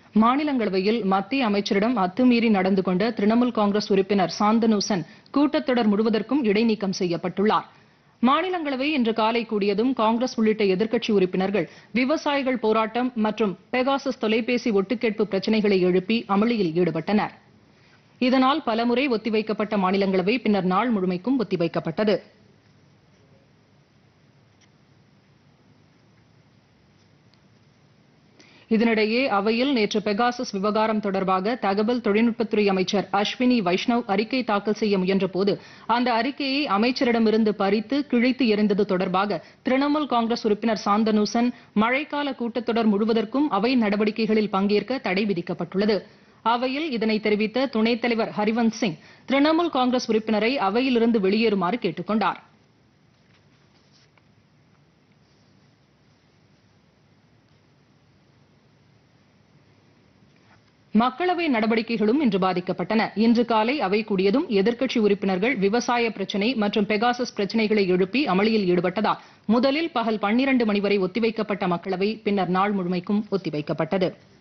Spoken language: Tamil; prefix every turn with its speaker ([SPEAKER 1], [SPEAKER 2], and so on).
[SPEAKER 1] மாநிலங்களவையில் மத்திய அமைச்சரிடம் அத்துமீறி நடந்து கொண்ட திரிணாமுல் காங்கிரஸ் உறுப்பினர் சாந்தனு சென் கூட்டத்தொடர் முழுவதற்கும் இடைநீக்கம் செய்யப்பட்டுள்ளார் மாநிலங்களவை இன்று காலை கூடியதும் காங்கிரஸ் உள்ளிட்ட எதிர்க்கட்சி உறுப்பினர்கள் விவசாயிகள் போராட்டம் மற்றும் பெகாசஸ் தொலைபேசி ஒட்டுக்கேட்பு பிரச்சினைகளை எழுப்பி அமளியில் ஈடுபட்டனர் இதனால் பலமுறை ஒத்திவைக்கப்பட்ட மாநிலங்களவை பின்னர் நாள் முழுமைக்கும் ஒத்திவைக்கப்பட்டது இதனிடையே அவையில் நேற்று பெகாசஸ் விவகாரம் தொடர்பாக தகவல் தொழில்நுட்பத்துறை அமைச்சர் அஸ்வினி வைஷ்ணவ் அறிக்கை தாக்கல் செய்ய முயன்றபோது அந்த அறிக்கையை அமைச்சரிடமிருந்து பறித்து கிழித்து எறிந்தது தொடர்பாக திரிணாமுல் காங்கிரஸ் உறுப்பினர் சாந்தனூசன் மழைக்கால கூட்டத்தொடர் முழுவதற்கும் அவை நடவடிக்கைகளில் பங்கேற்க தடை விதிக்கப்பட்டுள்ளது அவையில் இதனை தெரிவித்த துணைத் தலைவர் ஹரிவன்ஸ் சிங் திரிணாமுல் காங்கிரஸ் உறுப்பினரை அவையிலிருந்து வெளியேறுமாறு கேட்டுக் கொண்டார் மக்களவை நடவடிக்கைகளும் இன்று பாதிக்கப்பட்டன இன்று காலை அவை கூடியதும் எதிர்க்கட்சி உறுப்பினர்கள் விவசாய பிரச்சினை மற்றும் பெகாசஸ் பிரச்சினைகளை எழுப்பி அமளியில் ஈடுபட்டதால் முதலில் பகல் பன்னிரண்டு மணி வரை ஒத்திவைக்கப்பட்ட மக்களவை பின்னர் நாள் முழுமைக்கும் ஒத்திவைக்கப்பட்டது